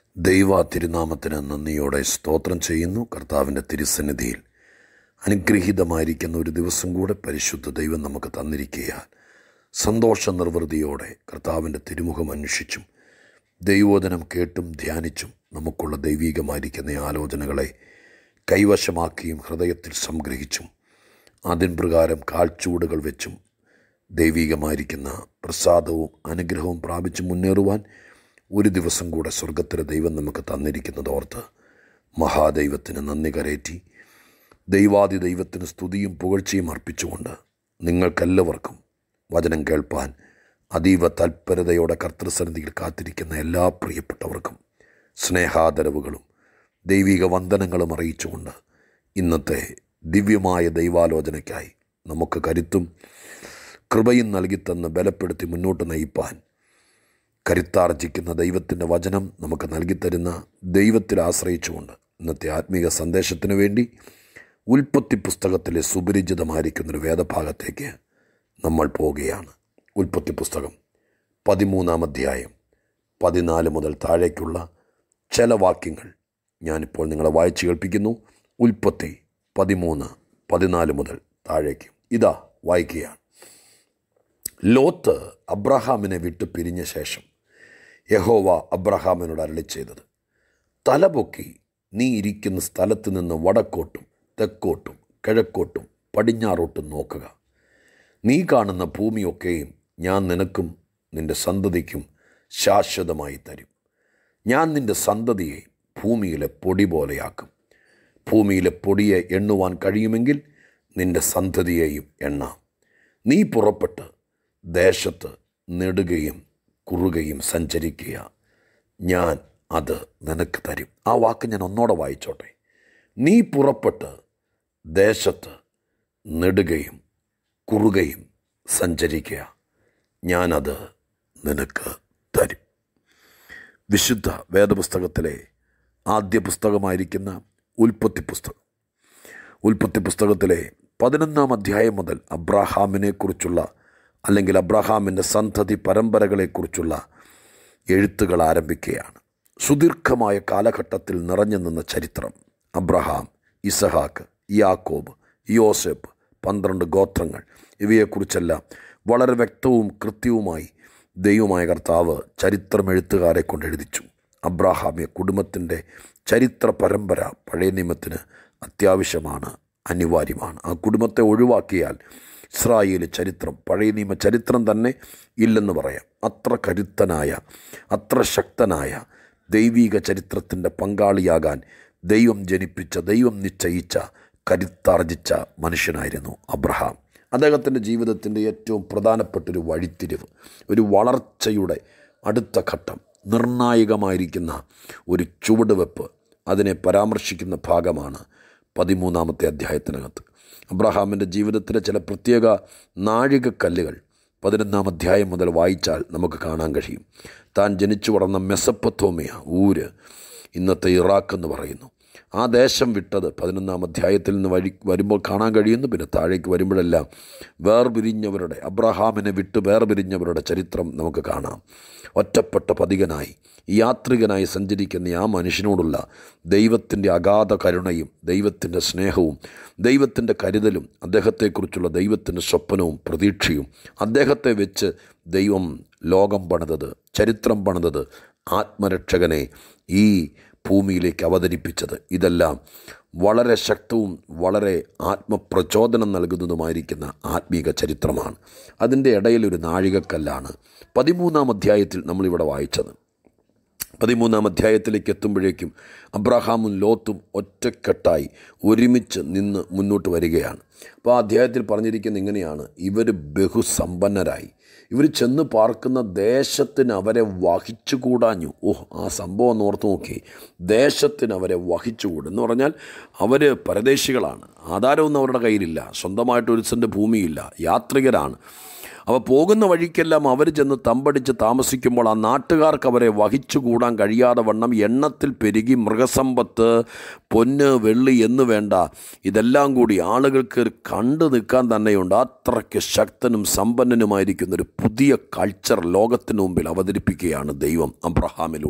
ദൈവ തിരുനാമത്തിന് നന്ദിയോടെ സ്തോത്രം ചെയ്യുന്നു കർത്താവിൻ്റെ തിരുസന്നിധിയിൽ അനുഗ്രഹീതമായിരിക്കുന്ന ഒരു ദിവസം കൂടെ പരിശുദ്ധ ദൈവം നമുക്ക് തന്നിരിക്കുകയാൽ സന്തോഷ നിർവൃതിയോടെ കർത്താവിൻ്റെ തിരുമുഖം അന്വേഷിച്ചും ദൈവോധനം കേട്ടും ധ്യാനിച്ചും നമുക്കുള്ള ദൈവീകമായിരിക്കുന്ന ആലോചനകളെ കൈവശമാക്കിയും ഹൃദയത്തിൽ സംഗ്രഹിച്ചും അതിൻ പ്രകാരം കാൽച്ചൂടുകൾ വെച്ചും ദൈവീകമായിരിക്കുന്ന പ്രസാദവും അനുഗ്രഹവും പ്രാപിച്ച് മുന്നേറുവാൻ ഒരു ദിവസം കൂടെ സ്വർഗത്തിലെ ദൈവം നമുക്ക് തന്നിരിക്കുന്നത് ഓർത്ത് മഹാദൈവത്തിന് നന്ദി കരേറ്റി ദൈവാദി ദൈവത്തിന് സ്തുതിയും പുകഴ്ചയും അർപ്പിച്ചുകൊണ്ട് നിങ്ങൾക്കെല്ലാവർക്കും വചനം കേൾപ്പാൻ അതീവ തൽപരതയോടെ കർത്തൃസന്നിധിയിൽ കാത്തിരിക്കുന്ന എല്ലാ പ്രിയപ്പെട്ടവർക്കും സ്നേഹാദരവുകളും ദൈവിക വന്ദനങ്ങളും അറിയിച്ചുകൊണ്ട് ഇന്നത്തെ ദിവ്യമായ ദൈവാലോചനയ്ക്കായി നമുക്ക് കരുത്തും കൃപയും നൽകിത്തന്ന് ബലപ്പെടുത്തി മുന്നോട്ട് നയിപ്പാൻ കരുത്താർജിക്കുന്ന ദൈവത്തിൻ്റെ വചനം നമുക്ക് നൽകിത്തരുന്ന ദൈവത്തിൽ ആശ്രയിച്ചുകൊണ്ട് ഇന്നത്തെ ആത്മീക സന്ദേശത്തിന് വേണ്ടി ഉൽപ്പത്തി പുസ്തകത്തിലെ സുപരിചിതമായിരിക്കുന്നൊരു വേദഭാഗത്തേക്ക് നമ്മൾ പോവുകയാണ് ഉൽപ്പത്തി പുസ്തകം പതിമൂന്നാം അധ്യായം പതിനാല് മുതൽ താഴേക്കുള്ള ചില വാക്യങ്ങൾ ഞാനിപ്പോൾ നിങ്ങളെ വായിച്ചു കേൾപ്പിക്കുന്നു ഉൽപ്പത്തി പതിമൂന്ന് പതിനാല് മുതൽ താഴേക്ക് ഇതാ വായിക്കുകയാണ് ലോത്ത് അബ്രഹാമിനെ വിട്ട് പിരിഞ്ഞ ശേഷം യഹോവ അബ്രഹാമിനോട് അരളി ചെയ്തത് തലപൊക്കി നീ ഇരിക്കുന്ന സ്ഥലത്ത് നിന്ന് വടക്കോട്ടും തെക്കോട്ടും കിഴക്കോട്ടും പടിഞ്ഞാറോട്ടും നോക്കുക നീ കാണുന്ന ഭൂമിയൊക്കെയും ഞാൻ നിനക്കും നിൻ്റെ സന്തതിക്കും ശാശ്വതമായി തരും ഞാൻ നിൻ്റെ സന്തതിയെ ഭൂമിയിലെ പൊടി പോലെയാക്കും ഭൂമിയിലെ പൊടിയെ എണ്ണുവാൻ കഴിയുമെങ്കിൽ നിൻ്റെ സന്തതിയെയും എണ്ണാം നീ പുറപ്പെട്ട് ദേശത്ത് നെടുകയും കുറുകയും സഞ്ചരിക്കുക ഞാൻ അത് നിനക്ക് തരും ആ വാക്ക് ഞാൻ ഒന്നോടെ വായിച്ചോട്ടെ നീ പുറപ്പെട്ട് ദേശത്ത് നെടുകയും കുറുകയും സഞ്ചരിക്കുക ഞാനത് നിനക്ക് തരും വിശുദ്ധ വേദപുസ്തകത്തിലെ ആദ്യ പുസ്തകമായിരിക്കുന്ന ഉൽപ്പത്തി പുസ്തകം ഉൽപ്പത്തി പുസ്തകത്തിലെ പതിനൊന്നാം അധ്യായം മുതൽ അബ്രാഹാമിനെക്കുറിച്ചുള്ള അല്ലെങ്കിൽ അബ്രഹാമിൻ്റെ സന്തതി പരമ്പരകളെക്കുറിച്ചുള്ള എഴുത്തുകൾ ആരംഭിക്കുകയാണ് സുദീർഘമായ കാലഘട്ടത്തിൽ നിറഞ്ഞു നിന്ന ചരിത്രം അബ്രഹാം ഇസഹാക്ക് യാക്കോബ് യോസെഫ് പന്ത്രണ്ട് ഗോത്രങ്ങൾ ഇവയെക്കുറിച്ചെല്ലാം വളരെ വ്യക്തവും കൃത്യവുമായി ദൈവമായ കർത്താവ് ചരിത്രമെഴുത്തുകാരെ കൊണ്ട് എഴുതിച്ചു അബ്രാഹാമിയ കുടുംബത്തിൻ്റെ ചരിത്ര പരമ്പര പഴയ നിയമത്തിന് അത്യാവശ്യമാണ് അനിവാര്യമാണ് ആ കുടുംബത്തെ ഒഴിവാക്കിയാൽ ഇസ്രായേൽ ചരിത്രം പഴയ നിയമ ചരിത്രം തന്നെ ഇല്ലെന്ന് പറയാം അത്ര കരുത്തനായ അത്ര ശക്തനായ ദൈവിക ചരിത്രത്തിൻ്റെ പങ്കാളിയാകാൻ ദൈവം ജനിപ്പിച്ച ദൈവം നിശ്ചയിച്ച കരുത്താർജിച്ച മനുഷ്യനായിരുന്നു അബ്രഹാം അദ്ദേഹത്തിൻ്റെ ജീവിതത്തിൻ്റെ ഏറ്റവും പ്രധാനപ്പെട്ടൊരു വഴിത്തിരിവ് ഒരു വളർച്ചയുടെ അടുത്ത ഘട്ടം നിർണായകമായിരിക്കുന്ന ഒരു ചുവടുവെപ്പ് അതിനെ പരാമർശിക്കുന്ന ഭാഗമാണ് പതിമൂന്നാമത്തെ അധ്യായത്തിനകത്ത് അബ്രഹാമിൻ്റെ ജീവിതത്തിലെ ചില പ്രത്യേക നാഴികക്കല്ലുകൾ പതിനൊന്നാം അധ്യായം മുതൽ വായിച്ചാൽ നമുക്ക് കാണാൻ കഴിയും താൻ ജനിച്ചു വളർന്ന മെസപ്പത്തോമിയ ഊര് ഇന്നത്തെ ഇറാഖ് എന്ന് പറയുന്നു ആ ദേശം വിട്ടത് പതിനൊന്നാം അധ്യായത്തിൽ നിന്ന് വഴി വരുമ്പോൾ കാണാൻ കഴിയുന്നു പിന്നെ താഴേക്ക് വരുമ്പോഴെല്ലാം വേർപിരിഞ്ഞവരുടെ അബ്രഹാമിനെ വിട്ട് വേർപിരിഞ്ഞവരുടെ ചരിത്രം നമുക്ക് കാണാം ഒറ്റപ്പെട്ട പതികനായി യാത്രികനായി സഞ്ചരിക്കുന്ന ആ മനുഷ്യനോടുള്ള ദൈവത്തിൻ്റെ അഗാധ കരുണയും ദൈവത്തിൻ്റെ സ്നേഹവും ദൈവത്തിൻ്റെ കരുതലും അദ്ദേഹത്തെക്കുറിച്ചുള്ള ദൈവത്തിൻ്റെ സ്വപ്നവും പ്രതീക്ഷയും അദ്ദേഹത്തെ വെച്ച് ദൈവം ലോകം പണിതത് ചരിത്രം പണിതത് ആത്മരക്ഷകനെ ഈ ഭൂമിയിലേക്ക് അവതരിപ്പിച്ചത് ഇതെല്ലാം വളരെ ശക്തവും വളരെ ആത്മപ്രചോദനം നൽകുന്നതുമായിരിക്കുന്ന ആത്മീക ചരിത്രമാണ് അതിൻ്റെ ഇടയിൽ ഒരു നാഴികക്കല്ലാണ് പതിമൂന്നാം അധ്യായത്തിൽ നമ്മളിവിടെ വായിച്ചത് പതിമൂന്നാം അധ്യായത്തിലേക്ക് എത്തുമ്പോഴേക്കും അബ്രഹാമും ലോത്തും ഒറ്റക്കെട്ടായി ഒരുമിച്ച് നിന്ന് മുന്നോട്ട് വരികയാണ് അപ്പോൾ ആ അധ്യായത്തിൽ പറഞ്ഞിരിക്കുന്ന ഇങ്ങനെയാണ് ഇവർ ബഹുസമ്പന്നരായി ഇവർ ചെന്ന് പാർക്കുന്ന ദേശത്തിന് അവരെ വഹിച്ചുകൂടാഞ്ഞു ഓഹ് ആ സംഭവം ഒന്ന് ഓർത്ത് നോക്കി ദേശത്തിന് അവരെ വഹിച്ചുകൂടും എന്ന് പറഞ്ഞാൽ അവർ പരദേശികളാണ് ആധാരമൊന്നും അവരുടെ കയ്യിലില്ല സ്വന്തമായിട്ട് ഒരു സെൻറ്റ് ഭൂമിയില്ല യാത്രികരാണ് അപ്പോൾ പോകുന്ന വഴിക്കെല്ലാം അവർ ചെന്ന് തമ്പടിച്ച് താമസിക്കുമ്പോൾ ആ നാട്ടുകാർക്ക് അവരെ വഹിച്ചുകൂടാൻ കഴിയാതെ വണ്ണം എണ്ണത്തിൽ പെരുകി മൃഗസമ്പത്ത് പൊന്ന് വെള്ളി എന്ന് വേണ്ട ഇതെല്ലാം കൂടി ആളുകൾക്ക് കണ്ടു നിൽക്കാൻ തന്നെയുണ്ട് അത്രയ്ക്ക് ശക്തനും സമ്പന്നനുമായിരിക്കുന്ന ഒരു പുതിയ കൾച്ചർ ലോകത്തിന് മുമ്പിൽ അവതരിപ്പിക്കുകയാണ് ദൈവം അബ്രഹാമിലൂടെ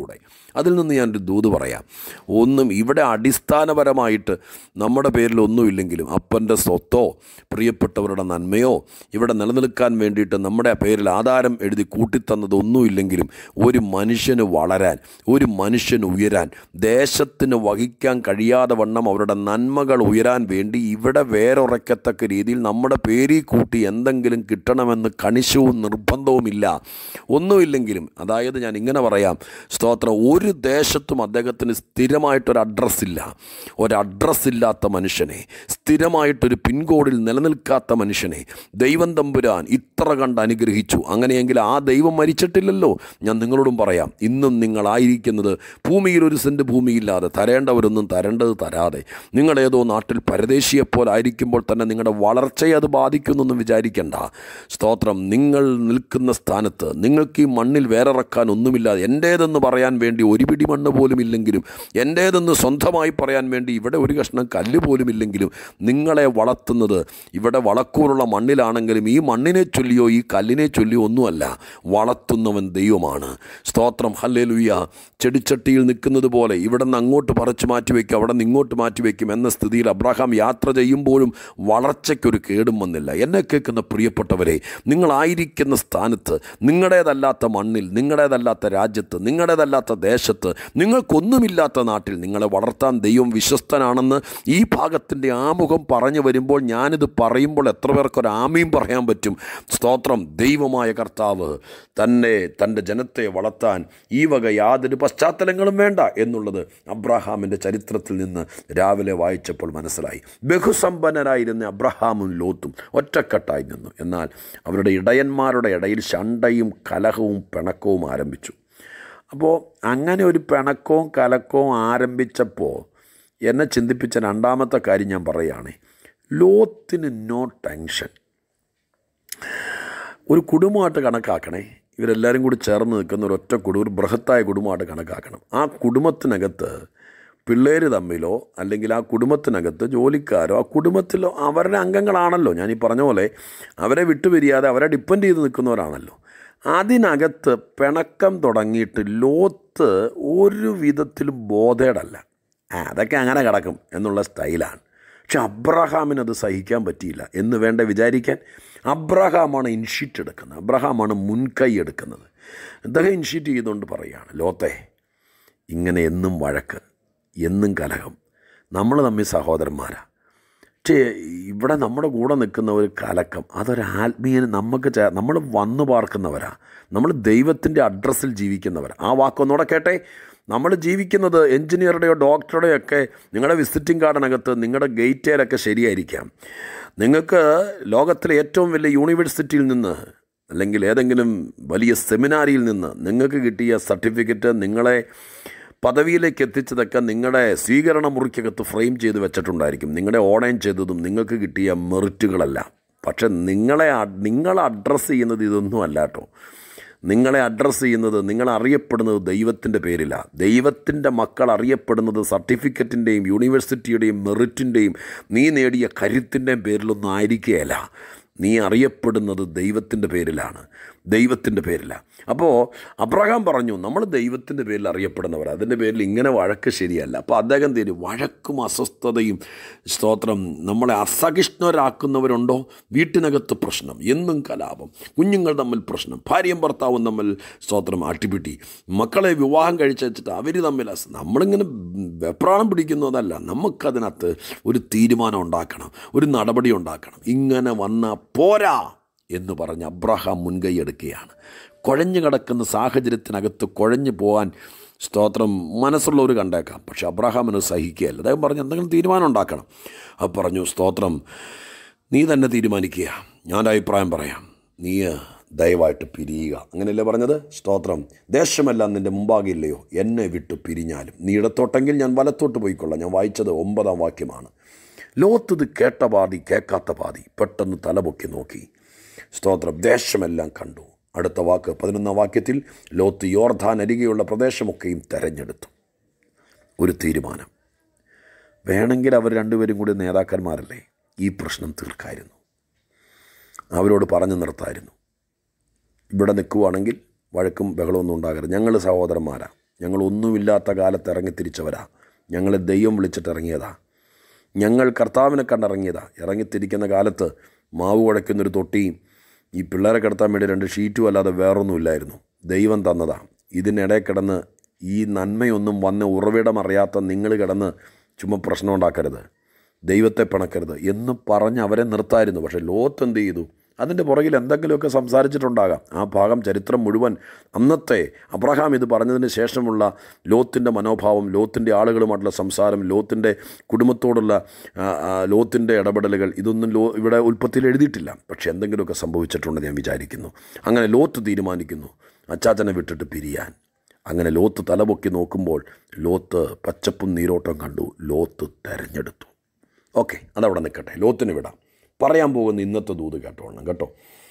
അതിൽ നിന്ന് ഞാനൊരു ദൂത് പറയാം ഒന്നും ഇവിടെ അടിസ്ഥാനപരമായിട്ട് നമ്മുടെ പേരിൽ ഒന്നുമില്ലെങ്കിലും അപ്പൻ്റെ സ്വത്തോ പ്രിയപ്പെട്ടവരുടെ നന്മയോ ഇവിടെ നിലനിൽക്കാൻ വേണ്ടിയിട്ട് നമ്മുടെ പേരിൽ ആധാരം എഴുതി കൂട്ടിത്തന്നത് ഒന്നുമില്ലെങ്കിലും ഒരു മനുഷ്യന് വളരാൻ ഒരു മനുഷ്യന് ഉയരാൻ ദേശത്തിന് വഹിക്കാൻ കഴിയാതെ വണ്ണം അവരുടെ നന്മകൾ ഉയരാൻ വേണ്ടി ഇവിടെ വേറൊറയ്ക്കത്തക്ക രീതിയിൽ നമ്മുടെ പേരിൽ കൂട്ടി എന്തെങ്കിലും കിട്ടണമെന്ന് കണിശവും നിർബന്ധവുമില്ല ഒന്നുമില്ലെങ്കിലും അതായത് ഞാൻ ഇങ്ങനെ പറയാം സ്തോത്രം ഒരു ദേശത്തും അദ്ദേഹത്തിന് സ്ഥിരമായിട്ടൊരു അഡ്രസ്സില്ല ഒരു അഡ്രസ്സില്ലാത്ത മനുഷ്യനെ സ്ഥിരമായിട്ടൊരു പിൻകോഡിൽ നിലനിൽക്കാത്ത മനുഷ്യനെ ദൈവം തമ്പുരാൻ ഇത്ര കണ്ട് അനുഗ്രഹിച്ചു അങ്ങനെയെങ്കിൽ ആ ദൈവം മരിച്ചിട്ടില്ലല്ലോ ഞാൻ നിങ്ങളോടും പറയാം ഇന്നും നിങ്ങളായിരിക്കുന്നത് ഭൂമിയിൽ ഒരു സെൻറ്റ് ഭൂമിയില്ലാതെ തരേണ്ടവരൊന്നും തരേണ്ടത് തരാതെ നിങ്ങളേതോ നാട്ടിൽ പരദേശിയെപ്പോലെ ആയിരിക്കുമ്പോൾ തന്നെ നിങ്ങളുടെ വളർച്ചയെ അത് ബാധിക്കുന്നൊന്നും വിചാരിക്കണ്ട സ്തോത്രം നിങ്ങൾ നിൽക്കുന്ന സ്ഥാനത്ത് നിങ്ങൾക്ക് ഈ മണ്ണിൽ വേറിറക്കാൻ ഒന്നുമില്ലാതെ എൻ്റേതെന്ന് പറയാൻ വേണ്ടി ഒരു പിടി മണ്ണ് പോലും ഇല്ലെങ്കിലും എൻ്റേതെന്ന് സ്വന്തമായി പറയാൻ വേണ്ടി ഇവിടെ ഒരു കഷ്ണം കല്ല് പോലും ഇല്ലെങ്കിലും നിങ്ങളെ വളർത്തുന്നത് ഇവിടെ വളക്കൂറുള്ള മണ്ണിലാണെങ്കിലും ഈ മണ്ണിനെ ചൊല്ലിയോ ഈ കല്ലിനെ ചൊല്ലിയോ ഒന്നുമല്ല വളർത്തുന്നവൻ ദൈവമാണ് സ്തോത്രം ഹല്ലേലൂയ ചെടിച്ചട്ടിയിൽ നിൽക്കുന്നത് പോലെ ഇവിടെ നിന്ന് അങ്ങോട്ട് പറിച്ചു മാറ്റി വയ്ക്കും അവിടെ നിന്ന് ഇങ്ങോട്ട് മാറ്റി വയ്ക്കും എന്ന സ്ഥിതിയിൽ അബ്രഹാം യാത്ര ചെയ്യുമ്പോഴും വളർച്ചയ്ക്കൊരു കേടും വന്നില്ല എന്നെ കേൾക്കുന്ന പ്രിയപ്പെട്ടവരെ നിങ്ങളായിരിക്കുന്ന സ്ഥാനത്ത് നിങ്ങളുടേതല്ലാത്ത മണ്ണിൽ നിങ്ങളുടേതല്ലാത്ത രാജ്യത്ത് നിങ്ങളുടേതല്ലാത്ത ദേശത്ത് നിങ്ങൾക്കൊന്നുമില്ലാത്ത നാട്ടിൽ നിങ്ങളെ വളർത്താൻ ദൈവം വിശ്വസ്തനാണെന്ന് ഈ ഭാഗത്തിൻ്റെ ആമുഖം പറഞ്ഞു വരുമ്പോൾ ഞാനിത് പറയുമ്പോൾ എത്ര പേർക്കൊരു ആമയും പറയാൻ പറ്റും സ്തോത്രം ദൈവമായ കർത്താവ് തന്നെ തൻ്റെ ജനത്തെ വളർത്താൻ ഈ വക യാതൊരു പശ്ചാത്തലങ്ങളും വേണ്ട എന്നുള്ളത് അബ്രഹാമിൻ്റെ ചരിത്രത്തിൽ നിന്ന് രാവിലെ വായിച്ചപ്പോൾ മനസ്സിലായി ബഹുസമ്പന്നരായിരുന്ന അബ്രഹാമും ലോത്തും ഒറ്റക്കെട്ടായി നിന്നു എന്നാൽ അവരുടെ ഇടയന്മാരുടെ ഇടയിൽ ശണ്ടയും കലഹവും പിണക്കവും ആരംഭിച്ചു അപ്പോൾ അങ്ങനെ ഒരു പിണക്കവും കലക്കവും ആരംഭിച്ചപ്പോൾ എന്നെ ചിന്തിപ്പിച്ച രണ്ടാമത്തെ കാര്യം ഞാൻ പറയുകയാണ് ലോത്തിന് നോ ടെൻഷൻ ഒരു കുടുംബമായിട്ട് കണക്കാക്കണേ ഇവരെല്ലാവരും കൂടി ചേർന്ന് നിൽക്കുന്ന ഒരു ഒറ്റ കുടുംബം ഒരു ബൃഹത്തായ കുടുംബമായിട്ട് കണക്കാക്കണം ആ കുടുംബത്തിനകത്ത് പിള്ളേർ തമ്മിലോ അല്ലെങ്കിൽ ആ കുടുംബത്തിനകത്ത് ജോലിക്കാരോ ആ കുടുംബത്തിലോ അവരുടെ അംഗങ്ങളാണല്ലോ ഞാൻ ഈ പറഞ്ഞ പോലെ അവരെ വിട്ടുപിരിയാതെ അവരെ ഡിപ്പെൻഡ് ചെയ്ത് നിൽക്കുന്നവരാണല്ലോ അതിനകത്ത് പിണക്കം തുടങ്ങിയിട്ട് ലോത്ത് ഒരു വിധത്തിലും ബോധേടല്ല ആ അതൊക്കെ അങ്ങനെ കിടക്കും എന്നുള്ള സ്റ്റൈലാണ് പക്ഷെ അബ്രഹാമിനത് സഹിക്കാൻ പറ്റിയില്ല എന്ന് വേണ്ട വിചാരിക്കാൻ അബ്രഹാമാണ് ഇൻഷീറ്റ് എടുക്കുന്നത് അബ്രഹാമാണ് മുൻകൈ എടുക്കുന്നത് അദ്ദേഹം ഇൻഷീറ്റ് ചെയ്തുകൊണ്ട് പറയുകയാണ് ലോത്തെ ഇങ്ങനെ എന്നും വഴക്ക് എന്നും കലഹം നമ്മൾ തമ്മിൽ സഹോദരന്മാരാണ് പക്ഷേ ഇവിടെ നമ്മുടെ കൂടെ നിൽക്കുന്ന ഒരു കലക്കം അതൊരു ആത്മീയന് നമുക്ക് ചേ നമ്മൾ വന്നു പാർക്കുന്നവരാ നമ്മൾ ദൈവത്തിൻ്റെ അഡ്രസ്സിൽ ജീവിക്കുന്നവരാ ആ വാക്കൊന്നുകൂടെ കേട്ടെ നമ്മൾ ജീവിക്കുന്നത് എൻജിനീയറുടെയോ ഡോക്ടറുടെയോ ഒക്കെ നിങ്ങളുടെ വിസിറ്റിംഗ് കാർഡിനകത്ത് നിങ്ങളുടെ ഗേറ്റേലൊക്കെ ശരിയായിരിക്കാം നിങ്ങൾക്ക് ലോകത്തിലെ ഏറ്റവും വലിയ യൂണിവേഴ്സിറ്റിയിൽ നിന്ന് അല്ലെങ്കിൽ ഏതെങ്കിലും വലിയ സെമിനാരിയിൽ നിന്ന് നിങ്ങൾക്ക് കിട്ടിയ സർട്ടിഫിക്കറ്റ് നിങ്ങളെ പദവിയിലേക്ക് എത്തിച്ചതൊക്കെ നിങ്ങളുടെ സ്വീകരണ മുറിക്കകത്ത് ഫ്രെയിം ചെയ്ത് വെച്ചിട്ടുണ്ടായിരിക്കും നിങ്ങളുടെ ഓൺലൈൻ ചെയ്തതും നിങ്ങൾക്ക് കിട്ടിയ മെറിറ്റുകളല്ല പക്ഷെ നിങ്ങളെ നിങ്ങൾ അഡ്രസ്സ് ചെയ്യുന്നത് ഇതൊന്നും അല്ല കേട്ടോ നിങ്ങളെ അഡ്രസ്സ് ചെയ്യുന്നത് നിങ്ങൾ അറിയപ്പെടുന്നത് ദൈവത്തിൻ്റെ പേരിലാണ് ദൈവത്തിൻ്റെ മക്കൾ അറിയപ്പെടുന്നത് സർട്ടിഫിക്കറ്റിൻ്റെയും യൂണിവേഴ്സിറ്റിയുടെയും മെറിറ്റിൻ്റെയും നീ നേടിയ കരുത്തിൻ്റെയും പേരിലൊന്നും ആയിരിക്കുകയല്ല നീ അറിയപ്പെടുന്നത് ദൈവത്തിൻ്റെ പേരിലാണ് ദൈവത്തിൻ്റെ പേരിലാണ് അപ്പോൾ അബ്രഹാം പറഞ്ഞു നമ്മൾ ദൈവത്തിൻ്റെ പേരിൽ അറിയപ്പെടുന്നവർ അതിൻ്റെ പേരിൽ ഇങ്ങനെ വഴക്ക് ശരിയല്ല അപ്പോൾ അദ്ദേഹം തരും വഴക്കും അസ്വസ്ഥതയും സ്തോത്രം നമ്മളെ അസഹിഷ്ണുരാക്കുന്നവരുണ്ടോ വീട്ടിനകത്ത് പ്രശ്നം എന്നും കലാപം കുഞ്ഞുങ്ങൾ തമ്മിൽ പ്രശ്നം ഭാര്യയും ഭർത്താവും തമ്മിൽ സ്തോത്രം അട്ടിപ്പിട്ടി മക്കളെ വിവാഹം കഴിച്ച് വെച്ചിട്ട് അവർ തമ്മിൽ അസ്- നമ്മളിങ്ങനെ വെപ്രാണം പിടിക്കുന്നതല്ല നമുക്കതിനകത്ത് ഒരു തീരുമാനം ഉണ്ടാക്കണം ഒരു നടപടി ഉണ്ടാക്കണം ഇങ്ങനെ വന്ന പോരാ എന്ന് പറഞ്ഞ് അബ്രഹാം മുൻകൈ എടുക്കുകയാണ് കുഴഞ്ഞു കിടക്കുന്ന സാഹചര്യത്തിനകത്ത് കുഴഞ്ഞു പോകാൻ സ്തോത്രം മനസ്സുള്ളവർ കണ്ടേക്കാം പക്ഷെ അബ്രഹാമിന് സഹിക്കുകയല്ല അദ്ദേഹം പറഞ്ഞു എന്തെങ്കിലും തീരുമാനം ഉണ്ടാക്കണം അത് പറഞ്ഞു സ്തോത്രം നീ തന്നെ തീരുമാനിക്കുക ഞാൻ അഭിപ്രായം പറയാം നീ ദയവായിട്ട് പിരിയുക അങ്ങനെയല്ലേ പറഞ്ഞത് സ്തോത്രം ദേശമെല്ലാം നിൻ്റെ മുമ്പാകില്ലയോ എന്നെ വിട്ട് പിരിഞ്ഞാലും നീ ഇടത്തോട്ടെങ്കിൽ ഞാൻ വലത്തോട്ട് പോയിക്കൊള്ളാം ഞാൻ വായിച്ചത് ഒമ്പതാം വാക്യമാണ് ലോത്ത് ഇത് കേട്ട പാതി കേൾക്കാത്ത പാതി പെട്ടെന്ന് തലപൊക്കി നോക്കി സ്തോത്രം ദേശമെല്ലാം കണ്ടു അടുത്ത വാക്ക് പതിനൊന്നാം വാക്യത്തിൽ ലോത്ത് യോർധാൻ അരികെയുള്ള പ്രദേശമൊക്കെയും തെരഞ്ഞെടുത്തു ഒരു തീരുമാനം വേണമെങ്കിൽ അവർ രണ്ടുപേരും കൂടി നേതാക്കന്മാരല്ലേ ഈ പ്രശ്നം തീർക്കായിരുന്നു അവരോട് പറഞ്ഞു നിർത്തായിരുന്നു ഇവിടെ നിൽക്കുവാണെങ്കിൽ വഴക്കും ബഹളമൊന്നും ഉണ്ടാകരുത് ഞങ്ങൾ സഹോദരന്മാരാണ് ഞങ്ങൾ ഒന്നുമില്ലാത്ത കാലത്ത് ഇറങ്ങി തിരിച്ചവരാ ഞങ്ങളെ ദൈവം വിളിച്ചിട്ട് ഇറങ്ങിയതാ ഞങ്ങൾ കർത്താവിനെ കണ്ടിറങ്ങിയതാ ഇറങ്ങിത്തിരിക്കുന്ന കാലത്ത് മാവ് കുഴയ്ക്കുന്നൊരു തൊട്ടിയും ഈ പിള്ളേരെ കിടത്താൻ വേണ്ടി രണ്ട് ഷീറ്റും അല്ലാതെ വേറൊന്നുമില്ലായിരുന്നു ദൈവം തന്നതാ ഇതിനിടയിൽ കിടന്ന് ഈ നന്മയൊന്നും വന്ന് ഉറവിടം അറിയാത്ത നിങ്ങൾ കിടന്ന് ചുമ്മാ പ്രശ്നം ഉണ്ടാക്കരുത് ദൈവത്തെ പിണക്കരുത് എന്ന് പറഞ്ഞ് അവരെ നിർത്തായിരുന്നു പക്ഷേ ലോത്ത് എന്ത് ചെയ്തു അതിൻ്റെ പുറകിൽ എന്തെങ്കിലുമൊക്കെ സംസാരിച്ചിട്ടുണ്ടാകാം ആ ഭാഗം ചരിത്രം മുഴുവൻ അന്നത്തെ അബ്രഹാം ഇത് പറഞ്ഞതിന് ശേഷമുള്ള ലോത്തിൻ്റെ മനോഭാവം ലോത്തിൻ്റെ ആളുകളുമായിട്ടുള്ള സംസാരം ലോത്തിൻ്റെ കുടുംബത്തോടുള്ള ആ, ആ, ലോത്തിൻ്റെ ഇടപെടലുകൾ ഇതൊന്നും ലോ ഇവിടെ ഉൽപ്പത്തിയിൽ എഴുതിയിട്ടില്ല പക്ഷേ എന്തെങ്കിലുമൊക്കെ സംഭവിച്ചിട്ടുണ്ടെന്ന് ഞാൻ വിചാരിക്കുന്നു അങ്ങനെ ലോത്ത് തീരുമാനിക്കുന്നു അച്ചാച്ചനെ വിട്ടിട്ട് പിരിയാൻ അങ്ങനെ ലോത്ത് തലപൊക്കി നോക്കുമ്പോൾ ലോത്ത് പച്ചപ്പും നീരോട്ടം കണ്ടു ലോത്ത് തെരഞ്ഞെടുത്തു ഓക്കെ അതവിടെ നിൽക്കട്ടെ ലോത്തിന് വിടാം പറയാൻ പോകുന്ന ഇന്നത്തെ ദൂത് കേട്ടോണം കേട്ടോ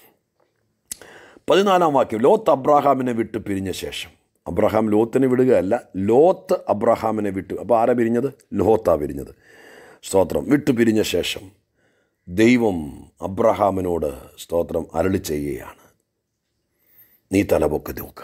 പതിനാലാം വാക്യം ലോത്ത് അബ്രാഹാമിനെ വിട്ട് പിരിഞ്ഞ ശേഷം അബ്രഹാം ലോത്തിനെ വിടുകയല്ല ലോത്ത് അബ്രഹാമിനെ വിട്ടു അപ്പോൾ ആരാ പിരിഞ്ഞത് ലോത്താ പിരിഞ്ഞത് സ്തോത്രം വിട്ടു പിരിഞ്ഞ ശേഷം ദൈവം അബ്രഹാമിനോട് സ്തോത്രം അരളി ചെയ്യുകയാണ് നീ തലപൊക്കി നോക്ക്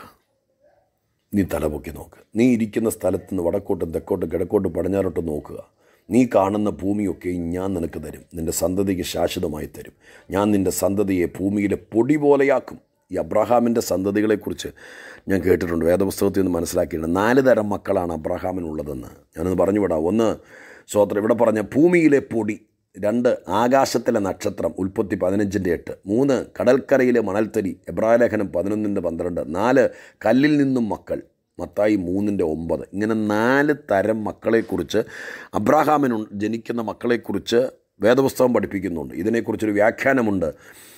നീ തലപൊക്കി നോക്ക് നീ ഇരിക്കുന്ന സ്ഥലത്ത് നിന്ന് വടക്കോട്ടും തെക്കോട്ടും കിഴക്കോട്ടും പടിഞ്ഞാറോട്ടും നോക്കുക നീ കാണുന്ന ഭൂമിയൊക്കെ ഞാൻ നിനക്ക് തരും നിൻ്റെ സന്തതിക്ക് ശാശ്വതമായി തരും ഞാൻ നിൻ്റെ സന്തതിയെ ഭൂമിയിലെ പൊടി പോലെയാക്കും ഈ അബ്രഹാമിൻ്റെ സന്തതികളെക്കുറിച്ച് ഞാൻ കേട്ടിട്ടുണ്ട് വേദപുസ്തകത്തിൽ നിന്ന് മനസ്സിലാക്കിയിട്ടുണ്ട് നാല് തരം മക്കളാണ് അബ്രഹാമിനുള്ളതെന്ന് ഞാനൊന്ന് പറഞ്ഞു വിടാം ഒന്ന് സ്വോത്രം ഇവിടെ പറഞ്ഞ ഭൂമിയിലെ പൊടി രണ്ട് ആകാശത്തിലെ നക്ഷത്രം ഉൽപ്പത്തി പതിനഞ്ചിൻ്റെ എട്ട് മൂന്ന് കടൽക്കരയിലെ മണൽത്തരി എബ്രായ ലേഖനം പതിനൊന്നിൻ്റെ പന്ത്രണ്ട് നാല് കല്ലിൽ നിന്നും മക്കൾ മത്തായി മൂന്നിൻ്റെ ഒമ്പത് ഇങ്ങനെ നാല് തരം മക്കളെക്കുറിച്ച് അബ്രാഹാമിനു ജനിക്കുന്ന മക്കളെക്കുറിച്ച് വേദപുസ്തകം പഠിപ്പിക്കുന്നുണ്ട് ഇതിനെക്കുറിച്ചൊരു വ്യാഖ്യാനമുണ്ട്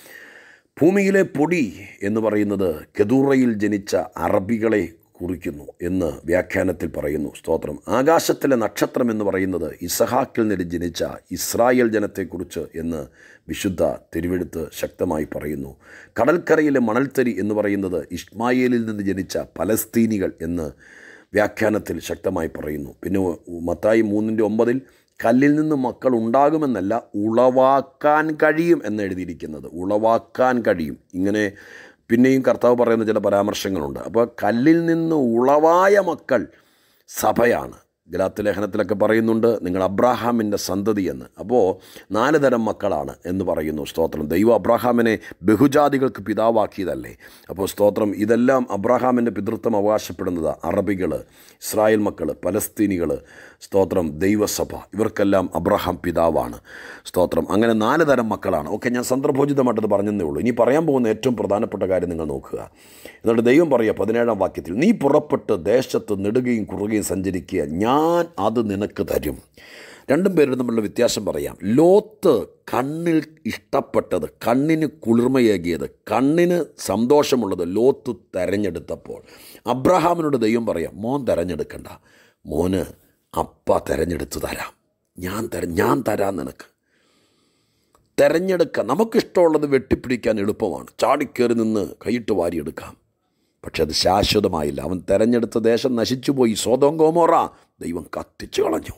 ഭൂമിയിലെ പൊടി എന്ന് പറയുന്നത് കെതൂറയിൽ ജനിച്ച അറബികളെ കുറിക്കുന്നു എന്ന് വ്യാഖ്യാനത്തിൽ പറയുന്നു സ്തോത്രം ആകാശത്തിലെ നക്ഷത്രം എന്ന് പറയുന്നത് ഇസഹാക്കിൽ നിന്ന് ജനിച്ച ഇസ്രായേൽ ജനത്തെക്കുറിച്ച് എന്ന് വിശുദ്ധ തിരുവെഴുത്ത് ശക്തമായി പറയുന്നു കടൽക്കരയിലെ മണൽത്തരി എന്ന് പറയുന്നത് ഇസ്മായേലിൽ നിന്ന് ജനിച്ച പലസ്തീനികൾ എന്ന് വ്യാഖ്യാനത്തിൽ ശക്തമായി പറയുന്നു പിന്നെ മത്തായി മൂന്നിൻ്റെ ഒമ്പതിൽ കല്ലിൽ നിന്ന് മക്കൾ ഉണ്ടാകുമെന്നല്ല ഉളവാക്കാൻ കഴിയും എന്ന് എഴുതിയിരിക്കുന്നത് ഉളവാക്കാൻ കഴിയും ഇങ്ങനെ പിന്നെയും കർത്താവ് പറയുന്ന ചില പരാമർശങ്ങളുണ്ട് അപ്പോൾ കല്ലിൽ നിന്ന് ഉളവായ മക്കൾ സഭയാണ് ഗലാത്ത് ലേഖനത്തിലൊക്കെ പറയുന്നുണ്ട് നിങ്ങൾ അബ്രാഹാമിൻ്റെ സന്തതി എന്ന് അപ്പോൾ നാല് തരം മക്കളാണ് എന്ന് പറയുന്നു സ്തോത്രം ദൈവം അബ്രാഹാമിനെ ബഹുജാതികൾക്ക് പിതാവാക്കിയതല്ലേ അപ്പോൾ സ്തോത്രം ഇതെല്ലാം അബ്രാഹാമിൻ്റെ പിതൃത്വം അവകാശപ്പെടുന്നത് അറബികൾ ഇസ്രായേൽ മക്കൾ പലസ്തീനികൾ സ്തോത്രം ദൈവസഭ ഇവർക്കെല്ലാം അബ്രഹാം പിതാവാണ് സ്തോത്രം അങ്ങനെ നാല് തരം മക്കളാണ് ഓക്കെ ഞാൻ സന്ദർഭോചിതമായിട്ടത് പറഞ്ഞതേ ഉള്ളൂ ഇനി പറയാൻ പോകുന്ന ഏറ്റവും പ്രധാനപ്പെട്ട കാര്യം നിങ്ങൾ നോക്കുക എന്നിട്ട് ദൈവം പറയുക പതിനേഴാം വാക്യത്തിൽ നീ പുറപ്പെട്ട് ദേശത്ത് നെടുകയും കുറുകയും സഞ്ചരിക്കുക ഞാൻ അത് നിനക്ക് തരും രണ്ടും പേരും തമ്മിലുള്ള വ്യത്യാസം പറയാം ലോത്ത് കണ്ണിൽ ഇഷ്ടപ്പെട്ടത് കണ്ണിന് കുളിർമയേകിയത് കണ്ണിന് സന്തോഷമുള്ളത് ലോത്ത് തെരഞ്ഞെടുത്തപ്പോൾ അബ്രഹാമിനോട് ദൈവം പറയാം മോൻ തെരഞ്ഞെടുക്കണ്ട മോന് അപ്പ തെരഞ്ഞെടുത്ത് തരാം ഞാൻ തര ഞാൻ തരാം നിനക്ക് തെരഞ്ഞെടുക്കാൻ നമുക്കിഷ്ടമുള്ളത് വെട്ടിപ്പിടിക്കാൻ എളുപ്പമാണ് ചാടിക്കേറി നിന്ന് കൈയിട്ട് വാരിയെടുക്കാം പക്ഷെ അത് ശാശ്വതമായില്ല അവൻ തെരഞ്ഞെടുത്ത ദേശം നശിച്ചുപോയി സ്വതം ഗോമോറ ദൈവം കത്തിച്ചു കളഞ്ഞു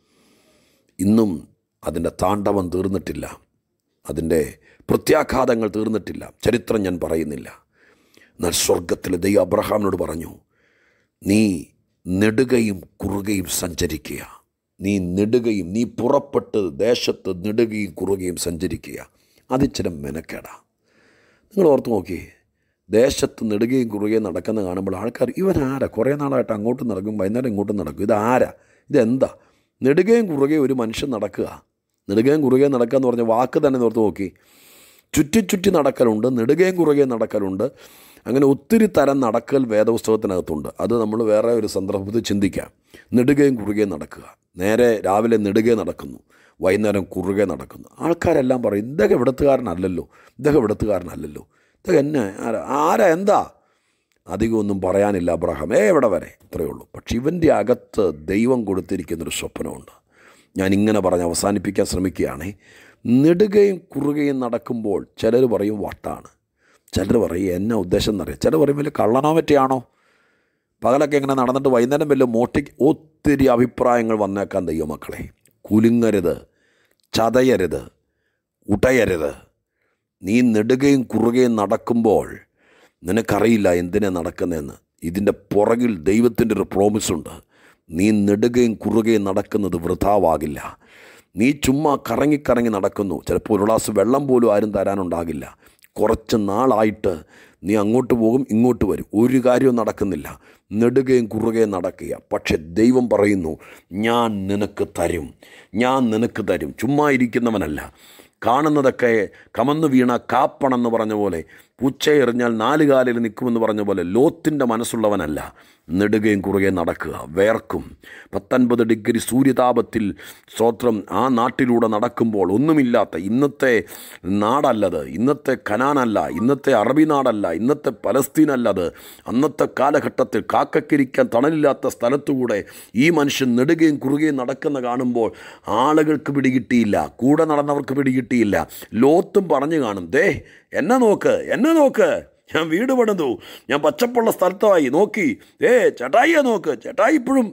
ഇന്നും അതിൻ്റെ താണ്ഡവം തീർന്നിട്ടില്ല അതിൻ്റെ പ്രത്യാഘാതങ്ങൾ തീർന്നിട്ടില്ല ചരിത്രം ഞാൻ പറയുന്നില്ല എന്നാൽ സ്വർഗത്തിലെ ദൈവം അബ്രഹാമിനോട് പറഞ്ഞു നീ നെടുകയും കുറുകയും സഞ്ചരിക്കുക നീ നെടുകയും നീ പുറപ്പെട്ട് ദേശത്ത് നെടുകയും കുറുകയും സഞ്ചരിക്കുക അതിച്ചിരി മെനക്കേടാ നിങ്ങൾ ഓർത്ത് നോക്കി ദേശത്ത് നെടുകയും കുറുകയും നടക്കുന്ന കാണുമ്പോൾ ആൾക്കാർ ഇവൻ ആരാ കുറേ നാളായിട്ട് അങ്ങോട്ടും നടക്കും വൈകുന്നേരം ഇങ്ങോട്ടും നടക്കും ഇത് ആരാ ഇതെന്താ നെടുകയും കുറുകയും ഒരു മനുഷ്യൻ നടക്കുക നെടുകയും കുറുകയും നടക്കുക എന്ന് പറഞ്ഞ വാക്ക് തന്നെ ഓർത്ത് നോക്കി ചുറ്റി ചുറ്റി നടക്കലുണ്ട് നെടുകയും കുറുകയും നടക്കലുണ്ട് അങ്ങനെ ഒത്തിരി തരം നടക്കൽ വേദപുസ്തകത്തിനകത്തുണ്ട് അത് നമ്മൾ വേറെ ഒരു സന്ദർഭത്തിൽ ചിന്തിക്കാം നെടുകയും കുറുകയും നടക്കുക നേരെ രാവിലെ നെടുകെ നടക്കുന്നു വൈകുന്നേരം കുറുകെ നടക്കുന്നു ആൾക്കാരെല്ലാം പറയും ഇദ്ദേഹം ഇവിടത്തുകാരനല്ലല്ലോ ഇദ്ദേഹം ഇവിടത്തുകാരനല്ലല്ലോ ഇദ്ദേഹം എന്നെ ആരാ ആരാ എന്താ അധികമൊന്നും പറയാനില്ല അബ്രഹാം ഏ എവിടെ വരെ ഇത്രയേ ഉള്ളൂ പക്ഷെ ഇവൻ്റെ അകത്ത് ദൈവം കൊടുത്തിരിക്കുന്നൊരു സ്വപ്നമുണ്ട് ഞാൻ ഇങ്ങനെ പറഞ്ഞ് അവസാനിപ്പിക്കാൻ ശ്രമിക്കുകയാണേ നെടുകയും കുറുകയും നടക്കുമ്പോൾ ചിലർ പറയും വട്ടാണ് ചിലർ പറയും എന്നാ ഉദ്ദേശം എന്നറിയാം ചിലർ പറയും വലിയ കള്ളനോ പറ്റിയാണോ പകലൊക്കെ ഇങ്ങനെ നടന്നിട്ട് വൈകുന്നേരം വല്ല മോട്ടിക്ക് ഒത്തിരി അഭിപ്രായങ്ങൾ വന്നേക്കാൻ ദൈവമക്കളെ കുലുങ്ങരുത് ചതയരുത് ഉടയരുത് നീ നെടുകയും കുറുകയും നടക്കുമ്പോൾ നിനക്കറിയില്ല എന്തിനാ നടക്കുന്നതെന്ന് ഇതിൻ്റെ പുറകിൽ ദൈവത്തിൻ്റെ ഒരു പ്രോമിസ് ഉണ്ട് നീ നെടുകയും കുറുകയും നടക്കുന്നത് വൃഥാവാകില്ല നീ ചുമ്മാ കറങ്ങിക്കറങ്ങി നടക്കുന്നു ചിലപ്പോൾ ഒരു ഗ്ലാസ് വെള്ളം പോലും ആരും തരാനുണ്ടാകില്ല കുറച്ച് നാളായിട്ട് നീ അങ്ങോട്ട് പോകും ഇങ്ങോട്ട് വരും ഒരു കാര്യവും നടക്കുന്നില്ല നെടുകയും കുറുകയും നടക്കുക പക്ഷെ ദൈവം പറയുന്നു ഞാൻ നിനക്ക് തരും ഞാൻ നിനക്ക് തരും ചുമ്മാ ഇരിക്കുന്നവനല്ല കാണുന്നതൊക്കെ കമന്നു വീണ കാപ്പണെന്ന് പറഞ്ഞ പോലെ പൂച്ച എറിഞ്ഞാൽ നാല് കാലിൽ നിൽക്കുമെന്ന് പറഞ്ഞ പോലെ ലോത്തിൻ്റെ മനസ്സുള്ളവനല്ല നെടുകയും കുറുകയും നടക്കുക വേർക്കും പത്തൊൻപത് ഡിഗ്രി സൂര്യതാപത്തിൽ സ്തോത്രം ആ നാട്ടിലൂടെ നടക്കുമ്പോൾ ഒന്നുമില്ലാത്ത ഇന്നത്തെ നാടല്ലത് ഇന്നത്തെ കനാനല്ല ഇന്നത്തെ അറബി നാടല്ല ഇന്നത്തെ പലസ്തീനല്ല അത് അന്നത്തെ കാലഘട്ടത്തിൽ കാക്കക്കിരിക്കാൻ തണലില്ലാത്ത സ്ഥലത്തുകൂടെ ഈ മനുഷ്യൻ നെടുകയും കുറുകയും നടക്കുന്ന കാണുമ്പോൾ ആളുകൾക്ക് പിടികിട്ടിയില്ല കൂടെ നടന്നവർക്ക് പിടികിട്ടിയില്ല ലോത്തും പറഞ്ഞു കാണും ദേ എന്നെ നോക്ക് എന്നെ നോക്ക് ഞാൻ വീട് പണിതു ഞാൻ പച്ചപ്പുള്ള സ്ഥലത്തായി നോക്കി ഏ ചേട്ടായിയെ നോക്ക് ചേട്ടായി ഇപ്പോഴും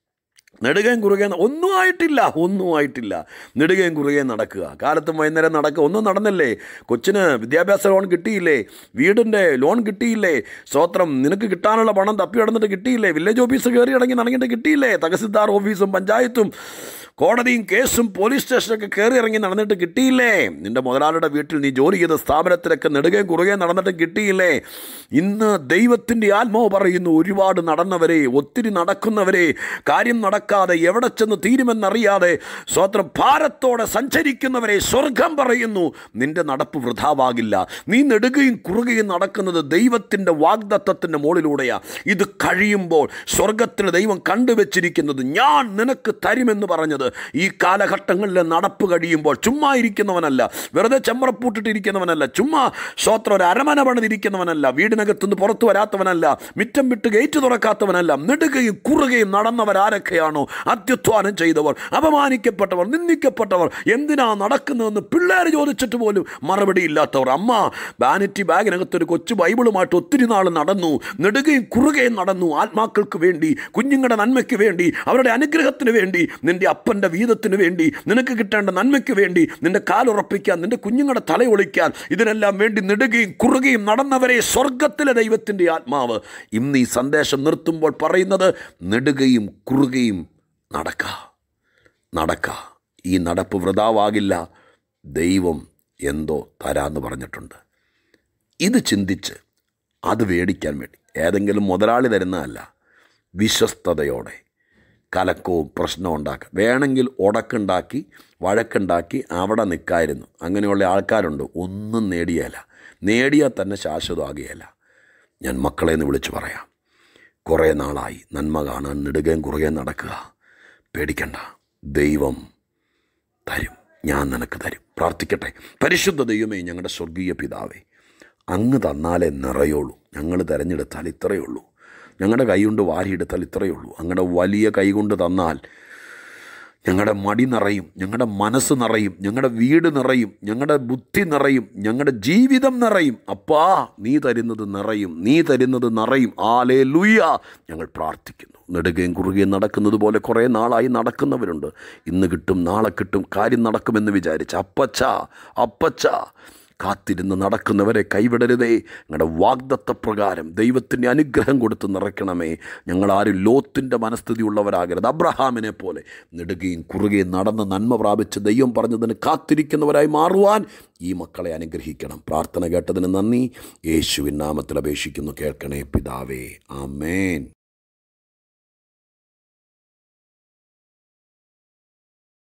നെടുകയും കുറുകയും ഒന്നും ആയിട്ടില്ല ഒന്നും ആയിട്ടില്ല നെടുകയും കുറുകയും നടക്കുക കാലത്തും വൈകുന്നേരം നടക്കുക ഒന്നും നടന്നില്ലേ കൊച്ചിന് വിദ്യാഭ്യാസ ലോൺ കിട്ടിയില്ലേ വീടിൻ്റെ ലോൺ കിട്ടിയില്ലേ സ്വത്രം നിനക്ക് കിട്ടാനുള്ള പണം തപ്പി നടന്നിട്ട് കിട്ടിയില്ലേ വില്ലേജ് ഓഫീസ് കയറി ഇറങ്ങി നടങ്ങിയിട്ട് കിട്ടിയില്ലേ തഹസിൽദാർ ഓഫീസും പഞ്ചായത്തും കോടതിയും കേസും പോലീസ് സ്റ്റേഷനൊക്കെ കയറി ഇറങ്ങി നടന്നിട്ട് കിട്ടിയില്ലേ നിന്റെ മുതലാളിയുടെ വീട്ടിൽ നീ ജോലി ചെയ്ത സ്ഥാപനത്തിലൊക്കെ നെടുകയും കുറുകയും നടന്നിട്ട് കിട്ടിയില്ലേ ഇന്ന് ദൈവത്തിൻ്റെ ആത്മാവ് പറയുന്നു ഒരുപാട് നടന്നവരെ ഒത്തിരി നടക്കുന്നവരെ കാര്യം നടക്കാതെ എവിടെ ചെന്ന് തീരുമെന്നറിയാതെ സ്വത്രം ഭാരത്തോടെ സഞ്ചരിക്കുന്നവരെ സ്വർഗം പറയുന്നു നിന്റെ നടപ്പ് വൃഥാവാകില്ല നീ നെടുകയും കുറുകയും നടക്കുന്നത് ദൈവത്തിൻ്റെ വാഗ്ദത്തത്തിൻ്റെ മുകളിലൂടെയാ ഇത് കഴിയുമ്പോൾ സ്വർഗത്തിൽ ദൈവം കണ്ടുവച്ചിരിക്കുന്നത് ഞാൻ നിനക്ക് തരുമെന്ന് പറഞ്ഞത് ഈ കാലഘട്ടങ്ങളിൽ നടപ്പ് കഴിയുമ്പോൾ ചുമ്മാ ഇരിക്കുന്നവനല്ല വെറുതെ ചെമ്മറപ്പൂട്ടിട്ടിരിക്കുന്നവനല്ല ചുമ്മാ സ്വത്രം ഒരു അരമന പണിതിരിക്കുന്നവനല്ല വീടിനകത്തുനിന്ന് പുറത്തു വരാത്തവനല്ല മിറ്റം വിട്ട് ഗേറ്റ് തുറക്കാത്തവനല്ല നെടുകയും കുറുകയും നടന്നവരാരൊക്കെയാണോ അത്യുത്വാനം ചെയ്തവർ അപമാനിക്കപ്പെട്ടവർ നിന്ദിക്കപ്പെട്ടവർ എന്തിനാ നടക്കുന്നതെന്ന് പിള്ളേർ ചോദിച്ചിട്ട് പോലും മറുപടി ഇല്ലാത്തവർ അമ്മ വാനിറ്റി ബാഗിനകത്തൊരു കൊച്ചു ബൈബിളുമായിട്ട് ഒത്തിരി നാൾ നടന്നു നെടുകയും കുറുകയും നടന്നു ആത്മാക്കൾക്ക് വേണ്ടി കുഞ്ഞുങ്ങളുടെ നന്മയ്ക്ക് വേണ്ടി അവരുടെ അനുഗ്രഹത്തിന് വേണ്ടി നിന്റെ അപ്പൻ്റെ വീതത്തിന് വേണ്ടി നിനക്ക് കിട്ടേണ്ട നന്മയ്ക്ക് വേണ്ടി നിന്റെ കാലുറപ്പിക്കാൻ നിന്റെ കുഞ്ഞുങ്ങളുടെ തലയൊളിക്കാൻ ഇതിനെല്ലാം വേണ്ടി നെടുകയും കുറുകയും നടന്നവരെ സ്വർഗത്തിലെ ദൈവത്തിൻ്റെ ആത്മാവ് ഇന്ന് ഈ സന്ദേശം നിർത്തുമ്പോൾ പറയുന്നത് നെടുകയും കുറുകയും നടക്ക നടക്ക ഈ നടപ്പ് വൃതാവാകില്ല ദൈവം എന്തോ തരാന്ന് പറഞ്ഞിട്ടുണ്ട് ഇത് ചിന്തിച്ച് അത് മേടിക്കാൻ വേണ്ടി ഏതെങ്കിലും മുതലാളി തരുന്നതല്ല വിശ്വസ്തതയോടെ കലക്കവും പ്രശ്നവും ഉണ്ടാക്കുക വേണമെങ്കിൽ ഉടക്കുണ്ടാക്കി വഴക്കുണ്ടാക്കി അവിടെ നിൽക്കായിരുന്നു അങ്ങനെയുള്ള ആൾക്കാരുണ്ട് ഒന്നും നേടിയല്ല നേടിയാൽ തന്നെ ശാശ്വതമാകുകയല്ല ഞാൻ മക്കളെ എന്ന് വിളിച്ചു പറയാം കുറേ നാളായി നന്മ കാണാൻ നെടുകയും കുറുകയും നടക്കുക പേടിക്കണ്ട ദൈവം തരും ഞാൻ നിനക്ക് തരും പ്രാർത്ഥിക്കട്ടെ പരിശുദ്ധ ദൈവമേ ഞങ്ങളുടെ സ്വർഗീയ പിതാവേ അങ്ങ് തന്നാലേ നിറയുള്ളൂ ഞങ്ങൾ തിരഞ്ഞെടുത്താൽ ഇത്രയേ ഉള്ളൂ ഞങ്ങളുടെ കൈ കൊണ്ട് വാരിയെടുത്താൽ ഇത്രയേ ഉള്ളൂ അങ്ങയുടെ വലിയ കൈ കൊണ്ട് തന്നാൽ ഞങ്ങളുടെ മടി നിറയും ഞങ്ങളുടെ മനസ്സ് നിറയും ഞങ്ങളുടെ വീട് നിറയും ഞങ്ങളുടെ ബുദ്ധി നിറയും ഞങ്ങളുടെ ജീവിതം നിറയും അപ്പാ നീ തരുന്നത് നിറയും നീ തരുന്നത് നിറയും ആലേ ലുയ്യ ഞങ്ങൾ പ്രാർത്ഥിക്കുന്നു നെടുകയും കുറുകയും നടക്കുന്നത് പോലെ കുറേ നാളായി നടക്കുന്നവരുണ്ട് ഇന്ന് കിട്ടും നാളെ കിട്ടും കാര്യം നടക്കുമെന്ന് വിചാരിച്ച് അപ്പച്ച അപ്പച്ച കാത്തിരുന്ന് നടക്കുന്നവരെ കൈവിടരുതേ ഞങ്ങളുടെ വാഗ്ദത്തപ്രകാരം ദൈവത്തിൻ്റെ അനുഗ്രഹം കൊടുത്ത് നിറയ്ക്കണമേ ഞങ്ങളാരും ലോത്തിൻ്റെ മനസ്ഥിതി ഉള്ളവരാകരുത് അബ്രഹാമിനെ പോലെ നെടുകയും കുറുകയും നടന്ന് നന്മ പ്രാപിച്ച് ദൈവം പറഞ്ഞതിന് കാത്തിരിക്കുന്നവരായി മാറുവാൻ ഈ മക്കളെ അനുഗ്രഹിക്കണം പ്രാർത്ഥന കേട്ടതിന് നന്ദി യേശുവിൻ നാമത്തിൽ അപേക്ഷിക്കുന്നു കേൾക്കണേ പിതാവേ ആമേൻ